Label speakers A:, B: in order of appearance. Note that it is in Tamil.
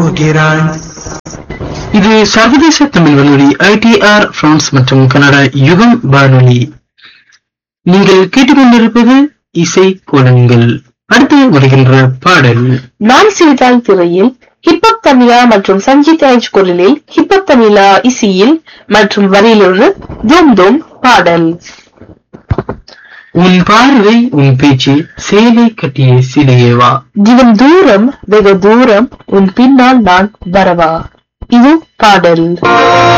A: போகிறாள்
B: இது சர்வதேச தமிழ் வானொலி ஐடிஆர் பிரான்ஸ் மற்றும் கனடா யுகம் வானொலி நீங்கள் கேட்டுக்கொண்டிருப்பது இசை கோலங்கள் அடுத்து வருகின்ற பாடல்
C: நான் சிரித்தால் திரையில் ஹிப்ஹப் தமிழா மற்றும் சஞ்சித் ராஜ் குரலில் ஹிப்ஹப் தமிழா இசையில் மற்றும் வரியிலிருந்து தூம் தூம் பாடல்
B: உன் பார்வை உன் பேச்சு சேலை கட்டிய சிலையேவா
C: தினம் தூரம் வெகு தூரம் உன் பின்னால் நான் வரவா இது பாடல்